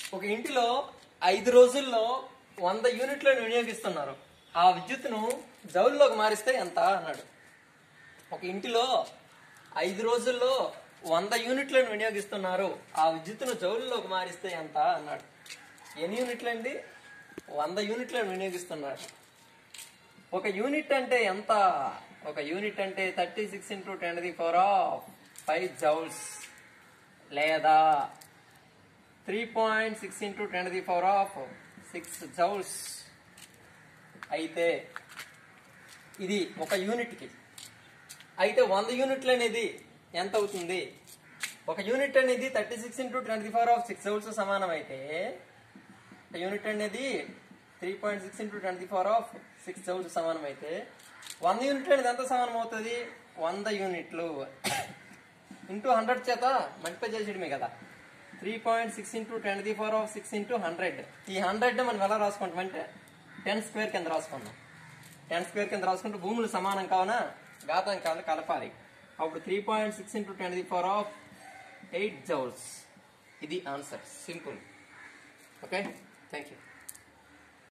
ఒక ఇంటిలో ఐదు రోజుల్లో వంద యూనిట్లను వినియోగిస్తున్నారు ఆ విద్యుత్తును జౌల్లోకి మారిస్తే ఎంత అన్నాడు ఒక ఇంటిలో ఐదు రోజుల్లో వంద యూనిట్లను వినియోగిస్తున్నారు ఆ విద్యుత్తును జౌలులోకి మారిస్తే ఎంత అన్నాడు ఎన్ని యూనిట్లు అండి వంద యూనిట్లను వినియోగిస్తున్నారు ఒక యూనిట్ అంటే ఎంత ఒక యూనిట్ అంటే thirty six into ten the four of five joules లేదా three point six into ten the power of six joules అయితే ఇది ఒక యూనిట్కి అయితే వంద యూనిట్లు అనేది ఎంత అవుతుంది ఒక యూనిట్ అనేది thirty six into twenty four of six joules సమానం అయితే ఒక యూనిట్ అనేది three point six into twenty four of six joules సమానం అయితే వంద యూనిట్లు అనేది ఎంత సమానం అవుతుంది వంద యూనిట్లు ఇంటూ హండ్రెడ్ చేత మల్టిప్లై చేసేయడమే కదా three point six into ten the four of six into hundred ఈ హండ్రెడ్ మనం ఎలా రాసుకుంటాం అంటే టెన్ స్క్వేర్ కింద రాసుకుందాం టెన్ స్క్వేర్ కింద రాసుకుంటే భూములు సమానం కావున ఘాతాంకాలు కలపాలి అప్పుడు three point six into ten the four of eight joules ఇది answer simple okay thank you